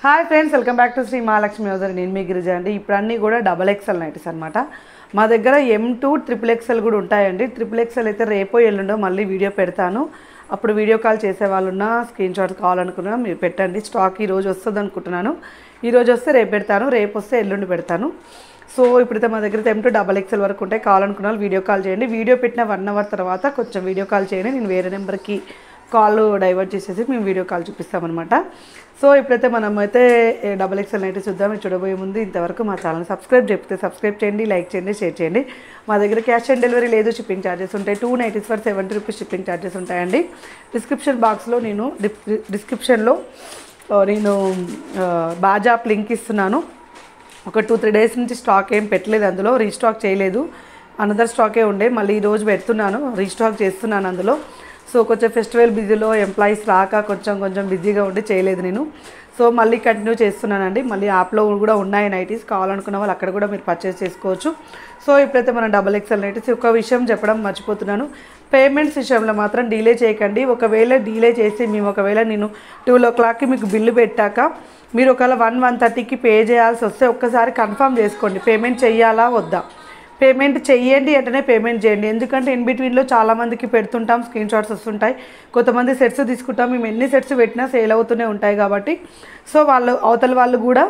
hi friends welcome back to Shri Mahalakshmi హౌజర్ నేను మీ గిరిజ అండి ఇప్పుడు అన్నీ కూడా డబల్ ఎక్సెల్ నైటీస్ అనమాట మా దగ్గర ఎం టూ ట్రిపుల్ ఎక్సెల్ కూడా ఉంటాయండి ట్రిపుల్ ఎక్సెల్ అయితే రేపో ఎల్లుండో మళ్ళీ వీడియో పెడతాను అప్పుడు వీడియో కాల్ చేసే వాళ్ళు ఉన్నా స్క్రీన్ షాట్ కావాలనుకున్నా మీరు పెట్టండి స్టాక్ ఈ రోజు వస్తుంది అనుకుంటున్నాను ఈ రోజు వస్తే రేపు పెడతాను రేపు వస్తే ఎల్లుండి పెడతాను సో ఇప్పుడైతే మా దగ్గర ఎం టూ డబల్ ఎక్సెల్ వరకు ఉంటాయి కావాలనుకున్న వాళ్ళు వీడియో కాల్ చేయండి వీడియో పెట్టిన వన్ అవర్ తర్వాత కొంచెం వీడియో కాల్ చేయండి నేను వేరే నెంబర్కి కాల్ డైవర్ట్ చేసేసి మేము వీడియో కాల్ చూపిస్తామన్నమాట సో ఇప్పుడైతే మనం అయితే డబల్ ఎక్స్ఎల్ నైట్ చూద్దాం ఇది చూడబోయే ముందు ఇంతవరకు మా ఛానల్ సబ్స్క్రైబ్ చెప్తే సబ్స్క్రైబ్ చేయండి లైక్ చేయండి షేర్ చేయండి మా దగ్గర క్యాష్ ఆన్ డెలివరీ లేదు షిప్పింగ్ ఛార్జెస్ ఉంటాయి two nineties for seventy rupees shipping charges ఉంటాయండి డిస్క్రిప్షన్ బాక్స్లో నేను డిస్క్రిప్షన్లో నేను ఆ, బాజాప్ లింక్ ఇస్తున్నాను ఒక టూ త్రీ డేస్ నుంచి స్టాక్ ఏం పెట్టలేదు అందులో రీస్టాక్ చేయలేదు అనదర్ స్టాకే ఉండే మళ్ళీ ఈ రోజు పెడుతున్నాను రీస్టాక్ చేస్తున్నాను అందులో సో కొంచెం ఫెస్టివల్ బిజీలో ఎంప్లాయీస్ రాక కొంచెం కొంచెం బిజీగా ఉండి చేయలేదు నేను సో మళ్ళీ కంటిన్యూ చేస్తున్నానండి మళ్ళీ యాప్లో కూడా ఉన్నాయి నైటీస్ కావాలనుకున్న వాళ్ళు అక్కడ కూడా మీరు పర్చేస్ చేసుకోవచ్చు సో ఇప్పుడైతే మనం డబల్ ఎక్స్ఎల్ నైటీస్ ఒక విషయం చెప్పడం మర్చిపోతున్నాను పేమెంట్స్ విషయంలో మాత్రం డీలే చేయకండి ఒకవేళ డీలే చేసి మేము ఒకవేళ నేను ట్వెల్వ్ ఓ క్లాక్కి మీకు బిల్లు పెట్టాక మీరు ఒకవేళ వన్ వన్ థర్టీకి పే చేయాల్సి వస్తే ఒక్కసారి కన్ఫర్మ్ చేసుకోండి పేమెంట్ చెయ్యాలా వద్దా పేమెంట్ చెయ్యండి అంటేనే పేమెంట్ చేయండి ఎందుకంటే ఇన్ బిట్వీన్లో చాలామందికి పెడుతుంటాం స్క్రీన్ షాట్స్ వస్తుంటాయి కొంతమంది సెట్స్ తీసుకుంటాం మేము ఎన్ని సెట్స్ పెట్టినా సేల్ అవుతూనే ఉంటాయి కాబట్టి సో వాళ్ళు అవతల వాళ్ళు కూడా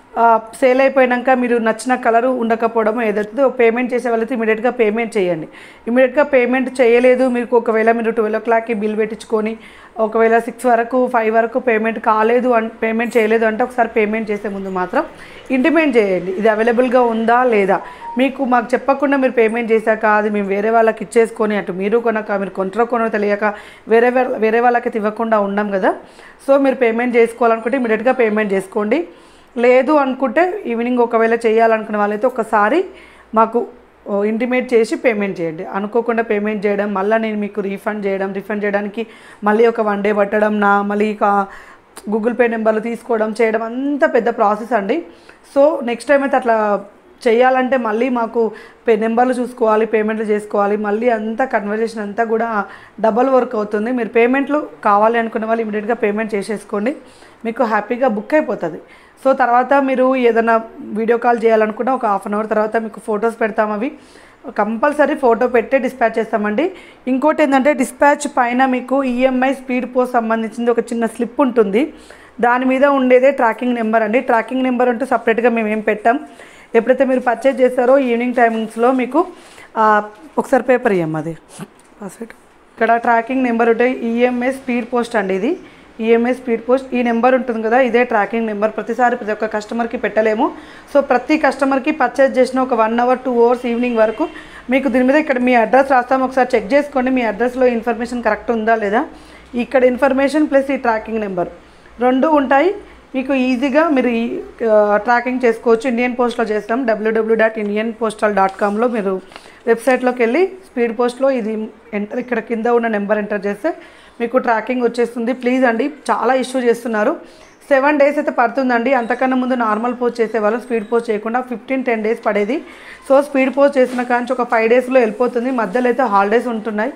సేల్ అయిపోయాక మీరు నచ్చిన కలర్ ఉండకపోవడం ఏదైతే పేమెంట్ చేసే వాళ్ళైతే ఇమీడియట్గా పేమెంట్ చేయండి ఇమీడియట్గా పేమెంట్ చేయలేదు మీకు ఒకవేళ మీరు ట్వెల్వ్ ఓ క్లాక్కి బిల్ పెట్టించుకొని ఒకవేళ సిక్స్ వరకు ఫైవ్ వరకు పేమెంట్ కాలేదు అన్ పేమెంట్ చేయలేదు అంటే ఒకసారి పేమెంట్ చేసే ముందు మాత్రం ఇంటిమేట్ చేయండి ఇది అవైలబుల్గా ఉందా లేదా మీకు మాకు చెప్పకుండా మీరు పేమెంట్ చేశాక అది మేము వేరే వాళ్ళకి ఇచ్చేసుకొని అటు మీరు కొనక మీరు కొంటారో కొనో తెలియక వేరే వాళ్ళ- వేరే వాళ్ళకి ఇవ్వకుండా ఉన్నాం కదా సో మీరు పేమెంట్ చేసుకోవాలనుకుంటే ఇమీడియట్గా పేమెంట్ చేసుకోండి లేదు అనుకుంటే ఈవినింగ్ ఒకవేళ చేయాలనుకున్న వాళ్ళైతే ఒకసారి మాకు ఇంటిమేట్ చేసి పేమెంట్ చేయండి అనుకోకుండా పేమెంట్ చేయడం మళ్ళీ నేను మీకు రీఫండ్ చేయడం రిఫండ్ చేయడానికి మళ్ళీ ఒక వన్ డే పట్టడం నా మళ్ళీ ఇక గూగుల్ పే నెంబర్లు తీసుకోవడం చేయడం అంత పెద్ద ప్రాసెస్ అండి సో నెక్స్ట్ టైం అయితే అట్లా చేయాలంటే మళ్ళీ మాకు పే నెంబర్లు చూసుకోవాలి పేమెంట్లు చేసుకోవాలి మళ్ళీ అంతా కన్వర్జేషన్ అంతా కూడా డబల్ వర్క్ అవుతుంది మీరు పేమెంట్లు కావాలి అనుకున్న వాళ్ళు ఇమీడియట్గా పేమెంట్ చేసేసుకోండి మీకు హ్యాపీగా బుక్ అయిపోతుంది సో తర్వాత మీరు ఏదైనా వీడియో కాల్ చేయాలనుకున్నా ఒక హాఫ్ అన్ అవర్ తర్వాత మీకు ఫొటోస్ పెడతాం అవి కంపల్సరీ ఫోటో పెట్టే డిస్పాచ్ చేస్తామండి ఇంకోటి ఏంటంటే డిస్పాచ్ పైన మీకు ఈఎంఐ స్పీడ్ పోస్ట్ సంబంధించింది ఒక చిన్న స్లిప్ ఉంటుంది దాని మీద ఉండేదే ట్రాకింగ్ నెంబర్ అండి ట్రాకింగ్ నెంబర్ అంటూ సపరేట్గా మేము ఏం పెట్టాం ఎప్పుడైతే మీరు పర్చేజ్ చేస్తారో ఈవినింగ్ టైమింగ్స్లో మీకు ఆ, ఒకసారి పేపర్ ఇవ్వం అది పాస్వర్డ్ ఇక్కడ ట్రాకింగ్ నెంబర్ ఉంటాయి ఈఎంఐ స్పీడ్ పోస్ట్ అండి ఇది ఈఎంఐ స్పీడ్ పోస్ట్ ఈ నెంబర్ ఉంటుంది కదా ఇదే ట్రాకింగ్ నెంబర్ ప్రతిసారి ప్రతి ఒక్క కస్టమర్కి పెట్టలేము సో ప్రతి కస్టమర్కి పర్చేజ్ చేసిన ఒక one hour two hours evening వరకు మీకు దీని మీద ఇక్కడ మీ అడ్రస్ రాస్తాం ఒకసారి చెక్ చేసుకోండి మీ అడ్రస్లో ఇన్ఫర్మేషన్ కరెక్ట్ ఉందా లేదా ఇక్కడ ఇన్ఫర్మేషన్ ప్లస్ ఈ ట్రాకింగ్ నెంబర్ రెండు ఉంటాయి మీకు ఈజీగా మీరు ఈ ట్రాకింగ్ చేసుకోవచ్చు ఇండియన్ పోస్ట్లో చేస్తాం WW dot Indian postal dot కామ్లో మీరు వెబ్సైట్లోకి వెళ్ళి స్పీడ్ పోస్ట్లో ఇది ఎంటర్ ఇక్కడ కింద ఉన్న నెంబర్ ఎంటర్ చేస్తే మీకు ట్రాకింగ్ వచ్చేస్తుంది ప్లీజ్ అండి చాలా ఇష్యూ చేస్తున్నారు సెవెన్ డేస్ అయితే పడుతుందండి అంతకన్నా ముందు నార్మల్ పోస్ట్ చేసేవాళ్ళం స్పీడ్ పోస్ట్ చేయకుండా ఫిఫ్టీన్ టెన్ డేస్ పడేది సో స్పీడ్ పోస్ట్ చేసిన కాంచి ఒక ఫైవ్ డేస్లో వెళ్ళిపోతుంది మధ్యలో అయితే హాలిడేస్ ఉంటున్నాయి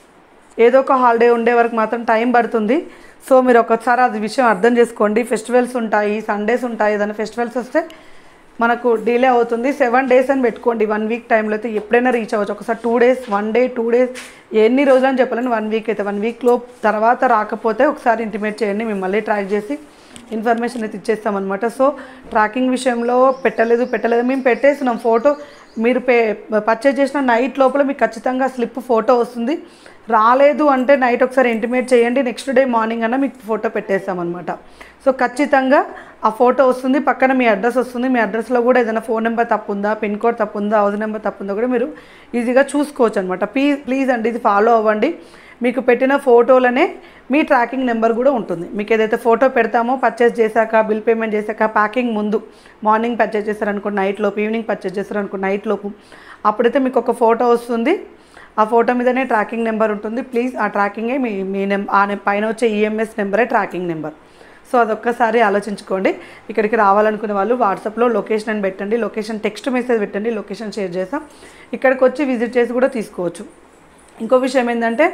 ఏదో ఒక హాలిడే ఉండే వరకు మాత్రం టైం పడుతుంది సో మీరు ఒకసారి అది విషయం అర్థం చేసుకోండి ఫెస్టివల్స్ ఉంటాయి సండేస్ ఉంటాయి ఏదైనా ఫెస్టివల్స్ వస్తే మనకు డిలే అవుతుంది సెవెన్ డేస్ అని పెట్టుకోండి వన్ వీక్ టైంలో అయితే ఎప్పుడైనా రీచ్ అవ్వచ్చు ఒకసారి two days one day two days ఎన్ని రోజులు అని చెప్పాలని వన్ వీక్ అయితే వన్ వీక్లో తర్వాత రాకపోతే ఒకసారి ఇంటిమేట్ చేయండి మేము మళ్ళీ ట్రాక్ చేసి ఇన్ఫర్మేషన్ అయితే ఇచ్చేస్తామన్నమాట సో ట్రాకింగ్ విషయంలో పెట్టలేదు పెట్టలేదు మేము పెట్టేస్తున్నాం ఫోటో మీరు పే పర్చేజ్ చేసిన నైట్ లోపల మీకు ఖచ్చితంగా స్లిప్ ఫోటో వస్తుంది రాలేదు అంటే నైట్ ఒకసారి ఇంటిమేట్ చేయండి నెక్స్ట్ డే మార్నింగ్ అన్న మీకు ఫోటో పెట్టేస్తామన్నమాట సో ఖచ్చితంగా ఆ ఫోటో వస్తుంది పక్కన మీ అడ్రస్ వస్తుంది మీ అడ్రస్లో కూడా ఏదైనా ఫోన్ నెంబర్ తప్పు ఉందా పిన్ కోడ్ తప్పు ఉందా హౌస్ నెంబర్ తప్పు ఉందా కూడా మీరు ఈజీగా చూసుకోవచ్చు అనమాట ప్లీజ్ ప్లీజ్ అండి ఇది ఫాలో అవ్వండి మీకు పెట్టిన ఫోటోలనే మీ ట్రాకింగ్ నెంబర్ కూడా ఉంటుంది మీకు ఏదైతే ఫోటో పెడతామో పర్చేస్ చేశాక బిల్ పేమెంట్ చేశాక ప్యాకింగ్ ముందు మార్నింగ్ పర్చేస్ చేశారనుకో నైట్ లోపు ఈవినింగ్ పర్చేస్ చేశారనుకో నైట్ లోపు అప్పుడైతే మీకు ఒక ఫోటో వస్తుంది ఆ ఫోటో మీదనే ట్రాకింగ్ నెంబర్ ఉంటుంది ప్లీజ్ ఆ ట్రాకింగే మీ మీ నెం ఆ నెం- పైన వచ్చే ఈఎంఎస్ నెంబరే ట్రాకింగ్ నెంబర్ సో అదొక్కసారి ఆలోచించుకోండి ఇక్కడికి రావాలనుకునే వాళ్ళు వాట్సాప్లో లొకేషన్ అని పెట్టండి లొకేషన్ టెక్స్ట్ మెసేజ్ పెట్టండి లొకేషన్ షేర్ చేస్తాం ఇక్కడికి వచ్చి విజిట్ చేసి కూడా తీసుకోవచ్చు ఇంకో విషయం ఏంటంటే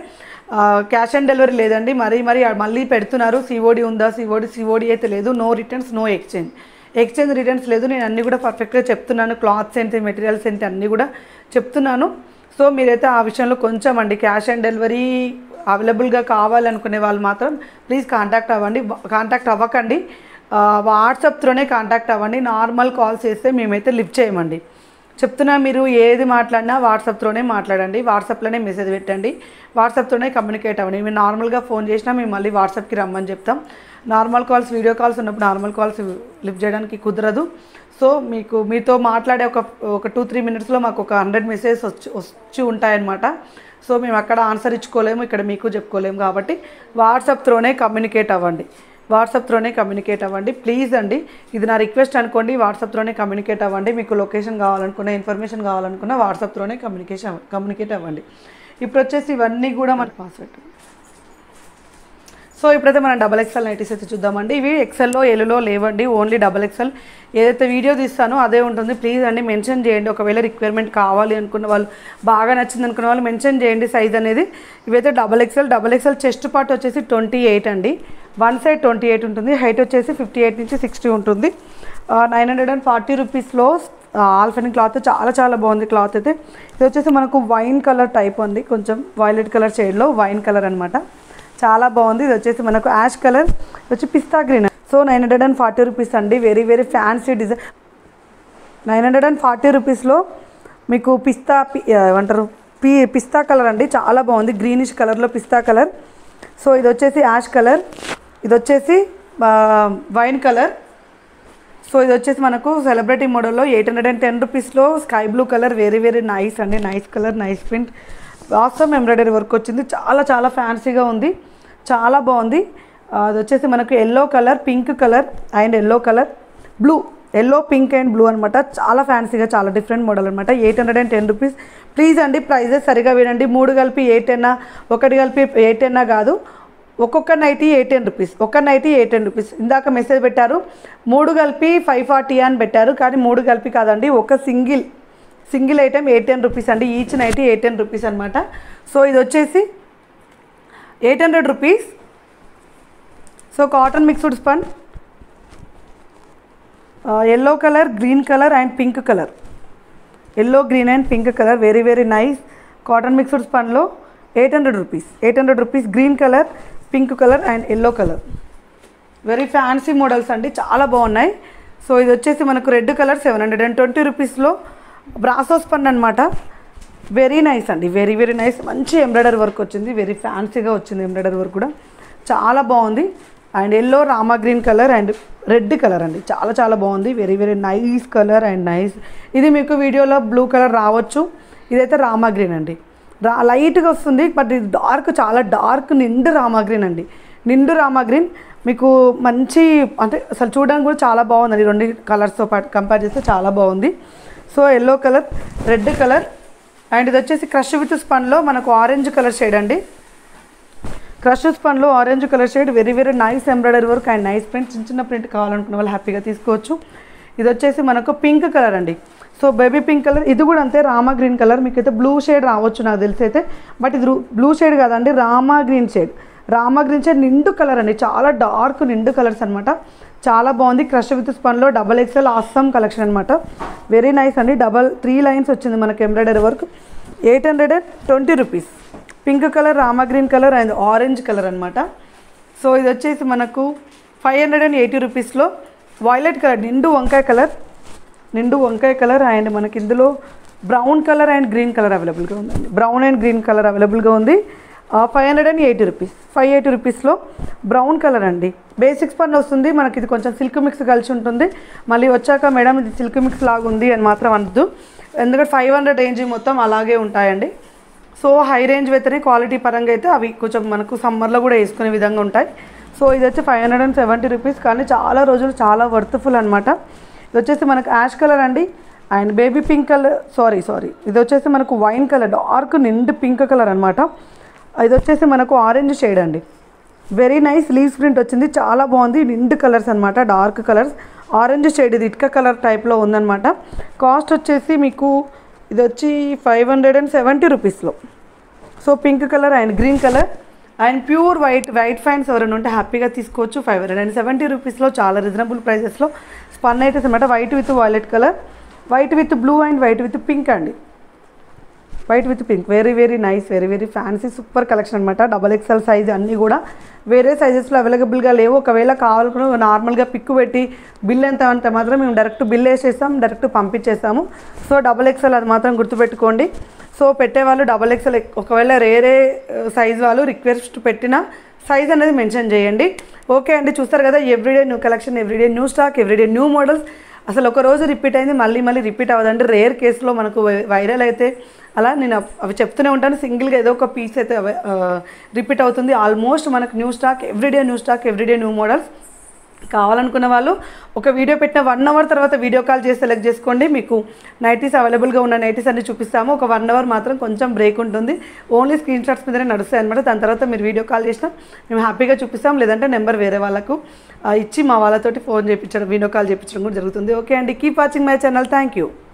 క్యాష్ ఆన్ డెలివరీ లేదండి మరీ మరీ మళ్ళీ పెడుతున్నారు సిఓడి ఉందా సిఓడి సిఓడి అయితే లేదు no returns no exchange exchange returns లేదు నేను అన్నీ కూడా పర్ఫెక్ట్గా చెప్తున్నాను క్లాత్స్ ఏంటి మెటీరియల్స్ ఏంటి అన్నీ కూడా చెప్తున్నాను సో మీరైతే ఆ విషయంలో కొంచెం అండి క్యాష్ ఆన్ డెలివరీ అవైలబుల్గా కావాలనుకునే వాళ్ళు మాత్రం ప్లీజ్ కాంటాక్ట్ అవ్వండి కాంటాక్ట్ అవ్వకండి వాట్సాప్ త్రోనే కాంటాక్ట్ అవ్వండి నార్మల్ కాల్స్ చేస్తే మేమైతే లిఫ్ట్ చేయమండి చెప్తున్నా మీరు ఏది మాట్లాడినా వాట్సాప్ త్రోనే మాట్లాడండి వాట్సాప్లోనే మెసేజ్ పెట్టండి వాట్సాప్తోనే కమ్యూనికేట్ అవ్వండి మీరు నార్మల్గా ఫోన్ చేసినా మేము మళ్ళీ వాట్సాప్కి రమ్మని చెప్తాం నార్మల్ కాల్స్ వీడియో కాల్స్ ఉన్నప్పుడు నార్మల్ కాల్స్ లిఫ్ట్ చేయడానికి కుదరదు సో మీకు మీతో మాట్లాడే ఒక ఒక టూ త్రీ మినిట్స్లో మాకు ఒక హండ్రెడ్ మెసేజ్ వచ్చి వచ్చి ఉంటాయన్నమాట సో మేము అక్కడ ఆన్సర్ ఇచ్చుకోలేము ఇక్కడ మీకు చెప్పుకోలేము కాబట్టి వాట్సాప్ త్రోనే కమ్యూనికేట్ అవ్వండి వాట్సాప్ త్రోనే కమ్యూనికేట్ అవ్వండి ప్లీజ్ అండి ఇది నా రిక్వెస్ట్ అనుకోండి వాట్సాప్ త్రోనే కమ్యూనికేట్ అవ్వండి మీకు లొకేషన్ కావాలనుకున్న ఇన్ఫర్మేషన్ కావాలనుకున్న వాట్సాప్ త్రోనే కమ్యూనికేషన్ కమ్యూనికేట్ అవ్వండి ఇప్పుడు వచ్చేసి ఇవన్నీ కూడా మన పాస్వర్డ్ సో ఇప్పుడైతే మనం డబల్ ఎక్స్ఎల్ నైటీస్ అయితే చూద్దామండి ఇవి ఎక్సెల్లో ఎల్లులో లేవండి ఓన్లీ డబల్ ఎక్స్ఎల్ ఏదైతే వీడియో తీస్తానో అదే ఉంటుంది ప్లీజ్ అండి మెన్షన్ చేయండి ఒకవేళ రిక్వైర్మెంట్ కావాలి అనుకున్న వాళ్ళు బాగా నచ్చింది అనుకున్న వాళ్ళు మెన్షన్ చేయండి సైజ్ అనేది ఇవైతే double XL double XL chest part వచ్చేసి ట్వంటీ ఎయిట్ అండి వన్ సైడ్ ట్వంటీ ఎయిట్ ఉంటుంది హైట్ వచ్చేసి ఫిఫ్టీ ఎయిట్ నుంచి సిక్స్టీ ఉంటుంది నైన్ హండ్రెడ్ అండ్ ఫార్టీ రూపీస్లో ఆల్ఫెన్ క్లాత్ చాలా చాలా బాగుంది క్లాత్ అయితే ఇది వచ్చేసి మనకు వైన్ కలర్ టైప్ ఉంది కొంచెం వైలెట్ కలర్ షేడ్లో వైన్ కలర్ అనమాట చాలా బాగుంది ఇది వచ్చేసి మనకు యాష్ కలర్ వచ్చి పిస్తా green so nine hundred and forty rupees అండి very very fancy design nine hundred and forty రూపీస్లో మీకు పిస్తా పి- ఆ, ఏమంటారు పి పిస్తా కలర్ అండి చాలా బాగుంది గ్రీనిష్ కలర్లో పిస్తా కలర్ సో ఇది వచ్చేసి యాష్ కలర్ ఇది వచ్చేసి ఆ, వైన్ కలర్ సో ఇది వచ్చేసి మనకు సెలబ్రిటీ మోడల్లో ఎయిట్ హండ్రెడ్ అండ్ టెన్ రూపీస్లో sky blue colour very very nice అండి nice colour nice print awesome embroidery work వచ్చింది చాలా చాలా ఫ్యాన్సీగా ఉంది చాలా బాగుంది ఆ, అది వచ్చేసి మనకు yellow colour pink colour and yellow colour blue yellow pink and blue అనమాట చాలా ఫ్యాన్సీగా చాలా డిఫరెంట్ మోడల్ అనమాట eight hundred and ten rupees please అండి ప్రైజెస్ సరిగా వినండి మూడు కలిపి ఎయిట్ టెన్నా ఒకటి కలిపి ఎయిట్ టెన్నా కాదు ఒక్కొక్క నైటీ ఎయిట్ టెన్ రూపీస్ ఒక్క నైటీ ఎయిట్ టెన్ రూపీస్ ఇందాక మెసేజ్ పెట్టారు మూడు కలిపి ఫైవ్ ఫార్టీ అని పెట్టారు కానీ మూడు కలిపి కాదండి ఒక single single item eight ten rupees అండి each nighty eight ten rupees అనమాట సో ఇది వచ్చేసి eight hundred rupees so cotton mixed spun yellow colour green colour and pink colour yellow green and pink colour very very nice cotton mixed స్పన్లో eight hundred rupees eight hundred rupees green colour pink colour and yellow colour very fancy models అండి చాలా బాగున్నాయి so ఇది వచ్చేసి మనకు red colour seven hundred and twenty రూపీస్లో brasso spun అనమాట very nice అండి వెరీ వెరీ నైస్ మంచి ఎంబ్రాయిడరీ వర్క్ వచ్చింది వెరీ ఫ్యాన్సీగా వచ్చింది ఎంబ్రాయిడరీ వర్క్ కూడా చాలా బాగుంది అండ్ ఎల్లో రామా green colour and red colour అండి చాలా చాలా బాగుంది very very nice colour and nice ఇది మీకు వీడియోలో బ్లూ కలర్ రావచ్చు ఇదైతే రామా గ్రీన్ అండి రా లైట్గా వస్తుంది బట్ ఇది డార్క్ చాలా డార్క్ నిండు రామా గ్రీన్ అండి నిండు రామా గ్రీన్ మీకు మంచి అంటే అసలు చూడడానికి కూడా చాలా బాగుందండి రెండు కలర్స్తో పాటు కంపేర్ చేస్తే చాలా బాగుంది so yellow colour red colour and ఇది వచ్చేసి క్రష్ విత్ స్పన్లో మనకు ఆరెంజ్ కలర్ షేడ్ అండి క్రష్ స్పన్లో orange colour shade very very nice embroidery work and nice print చిన్న చిన్న ప్రింట్ కావాలనుకున్న వాళ్ళు హ్యాపీగా తీసుకోవచ్చు ఇది వచ్చేసి మనకు పింక్ కలర్ అండి సో బేబీ పింక్ కలర్ ఇది కూడా అంతే రామా గ్రీన్ కలర్ మీకు అయితే బ్లూ షేడ్ రావచ్చు నాకు తెలిసి అయితే బట్ ఇది బ్లూ షేడ్ కాదండి రామా గ్రీన్ షేడ్ రామా గ్రీన్ షేడ్ నిండు కలర్ అండి చాలా డార్క్ నిండు కలర్స్ అనమాట చాలా బాగుంది క్రష్ విత్ స్పన్లో డబల్ ఎక్స్ఎల్ ఆసమ్ కలెక్షన్ అనమాట వెరీ నైస్ అండి డబల్ త్రీ లైన్స్ వచ్చింది మనకి embroidery work eight hundred and twenty rupees pink colour రామా green colour and orange colour అనమాట సో ఇది వచ్చేసి మనకు ఫైవ్ హండ్రెడ్ అండ్ ఎయిటీ రూపీస్లో వైలెట్ కలర్ నిండు వంకాయ కలర్ నిండు వంకాయ కలర్ అండ్ మనకి ఇందులో brown colour and green colour అవైలబుల్గా ఉందండి బ్రౌన్ అండ్ గ్రీన్ కలర్ అవైలబుల్గా ఉంది five hundred and eighty rupees five eighty రూపీస్లో బ్రౌన్ కలర్ అండి బేసిక్స్ పని వస్తుంది మనకి ఇది కొంచెం సిల్క్ మిక్స్ కలిసి ఉంటుంది మళ్ళీ వచ్చాక మేడం ఇది సిల్క్ మిక్స్ లాగా ఉంది అని మాత్రం అనద్దు ఎందుకంటే ఫైవ్ హండ్రెడ్ రేంజ్ మొత్తం అలాగే ఉంటాయండి సో హై రేంజ్ అయితేనే క్వాలిటీ పరంగా అయితే అవి కొంచెం మనకు సమ్మర్లో కూడా వేసుకునే విధంగా ఉంటాయి సో ఇది వచ్చి five hundred and seventy rupees కానీ చాలా రోజులు చాలా వర్త్ఫుల్ అనమాట ఇది వచ్చేసి మనకు యాష్ కలర్ అండి and baby pink colour sorry sorry ఇది వచ్చేసి మనకు వైన్ కలర్ డార్క్ నిండు పింక్ కలర్ అనమాట ఇది వచ్చేసి మనకు ఆరెంజ్ షేడ్ అండి వెరీ నైస్ లీవ్స్ ప్రింట్ వచ్చింది చాలా బాగుంది నిండు కలర్స్ అనమాట డార్క్ కలర్స్ ఆరెంజ్ షేడ్ ఇది ఇటుక కలర్ టైప్లో ఉందన్నమాట కాస్ట్ వచ్చేసి మీకు ఇది వచ్చి ఫైవ్ హండ్రెడ్ అండ్ సెవెంటీ రూపీస్లో so pink colour and green colour and pure white white fans ఎవరైనా ఉంటే హ్యాపీగా తీసుకోవచ్చు ఫైవ్ హండ్రెడ్ అండ్ సెవెంటీ రూపీస్లో చాలా రీజనబుల్ ప్రైజెస్లో స్పన్ అయితే అనమాట white with violet colour white with blue and white with pink అండి white with pink very very nice very very fancy super collection అనమాట డబల్ ఎక్స్ఎల్ సైజ్ అన్నీ కూడా వేరే సైజెస్లో అవైలబుల్గా లేవు ఒకవేళ కావాలనుకున్న నార్మల్గా పిక్ పెట్టి బిల్ ఎంత అంటే మాత్రం మేము డైరెక్ట్ బిల్ వేసేస్తాం డైరెక్ట్ పంపించేస్తాము సో డబల్ ఎక్స్ఎల్ అది మాత్రం గుర్తుపెట్టుకోండి సో పెట్టేవాళ్ళు డబల్ ఎక్స్ఎల్ ఒకవేళ వేరే సైజ్ వాళ్ళు రిక్వెస్ట్ పెట్టిన సైజ్ అనేది మెన్షన్ చేయండి ఓకే అండి చూస్తారు కదా everyday new collection everyday new stock everyday new models అసలు ఒక రోజు రిపీట్ అయింది మళ్ళీ మళ్ళీ రిపీట్ అవ్వదండి రేర్ కేసులో మనకు వై- వైరల్ అయితే అలా నేను అవ్- అవి చెప్తూనే ఉంటాను సింగిల్గా ఏదో ఒక పీస్ అయితే రిపీట్ అవుతుంది ఆల్మోస్ట్ మనకు new stock everyday new stock everyday new models కావాలనుకున్న వాళ్ళు ఒక వీడియో పెట్టిన వన్ అవర్ తర్వాత వీడియో కాల్ చేసి సెలెక్ట్ చేసుకోండి మీకు నైటీస్ అవైలబుల్గా ఉన్న నైటీస్ అన్ని చూపిస్తాము ఒక వన్ అవర్ మాత్రం కొంచెం బ్రేక్ ఉంటుంది ఓన్లీ స్క్రీన్ షాట్స్ మీదనే నడుస్తాయి అనమాట దాని తర్వాత మీరు వీడియో కాల్ చేసినా మేము హ్యాపీగా చూపిస్తాం లేదంటే నెంబర్ వేరే వాళ్ళకు ఆ, ఇచ్చి మా వాళ్ళతోటి ఫోన్ చేయించడం వీడియో కాల్ చేయించడం కూడా జరుగుతుంది ఓకే అండి keep watching my channel thank you